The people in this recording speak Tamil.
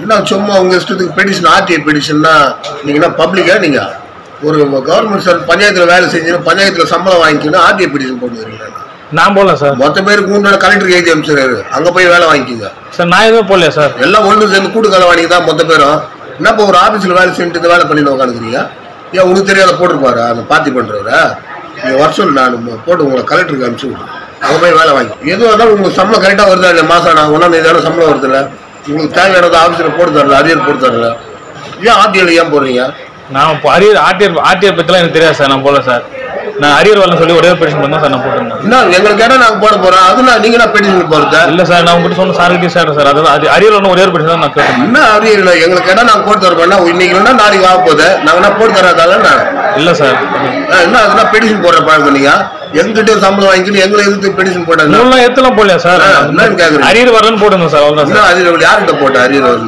என்ன சும்மா உங்க இஷ்டத்துக்கு பெடிஷன் ஆர்டிஐ பெடிஷன்னா நீங்க என்ன பப்ளிக்கா நீங்க ஒரு கவர்மெண்ட் சார் பஞ்சாயத்துல வேலை செஞ்சு பஞ்சாயத்துல சம்பளம் வாங்கிக்கணும் ஆர்டிஐ பெடிஷன் போட்டு வரீங்களா நான் போடல சார் மொத்த பேருக்கு உங்களோட கலெக்டருக்கு எழுதி அனுப்பிச்சிருக்காரு அங்க போய் வேலை வாங்கிக்கோங்க சார் நான் எதுவும் போடலையா சார் எல்லாம் ஒன்று சேர்ந்து கூட்டு கலை வாங்கி தான் மொத்த பேரும் என்ன இப்போ ஒரு ஆஃபீஸில் வேலை செஞ்சுட்டு இந்த வேலை பண்ணிட்டு உட்காந்துக்கிறீங்க ஏன் உனக்கு தெரியாத போட்டிருப்பாரா அந்த பார்ட்டி பண்ணுறவரா நீங்கள் வர சொல்லு நான் போட்டு உங்களை கலெக்டருக்கு அனுப்பிச்சு விட்றேன் அங்கே போய் வேலை வாங்கி எதுவும் இருந்தாலும் உங்களுக்கு சம்பளம் கரெக்டாக வருதா இல்லை மாதம் நான் ஒன்றாம் தேதியான சம்பளம் வருது இல்லை உங்களுக்கு தேவையானது ஆஃபீஸில் போட்டு தரல அரியர் போட்டு தரல ஏன் ஆர்டிஐல ஏன் போடுறீங்க நான் இப்போ அரியர் ஆர்டிஆர் ஆர்டிஆர் பற்றிலாம் எனக்கு தெரியாது சார் நான் போடல சார் நான் அரியர் வரலன்னு சொல்லி ஒரே பெட்டிஷன் பண்ணி தான் சார் நான் போட்டிருந்தேன் என்ன எங்களுக்கு கேட்டால் நாங்கள் போட போகிறோம் அதெல்லாம் நீங்கள் என்ன பெட்டிஷன் போகிறத இல்லை சார் நான் உங்ககிட்ட சொன்ன சார் கிட்டே சார் சார் அதான் அது அரியர் வரணும் ஒரே ஒரு பெட்டிஷன் தான் நான் கேட்டேன் என்ன அரியர் இல்லை எங்களுக்கு கேட்டால் நாங்கள் போட்டு தரோம்னா இன்னைக்கு இல்லைன்னா நாளைக்கு ஆக போகுது நாங்கள் என்ன போட்டு தராதால நான் இல்லை சார் ஆ, என்ன அதெல்லாம் பெடிஷன் போடுற பழக்கம் நீங்க எங்கிட்ட சம்பளம் வாங்கிட்டு எங்களை எதிர்த்து பெடிஷன் போட்டாங்க நூல்லாம் எத்தலாம் போடலையா சார் ஆ, என்னன்னு கேக்குறீங்க? அரியர் வரலன்னு போட்டுருந்தேன் சார் அவ்வளோதான் சார் என்ன அரியர் யார்கிட்ட போட்ட அரியர் வருது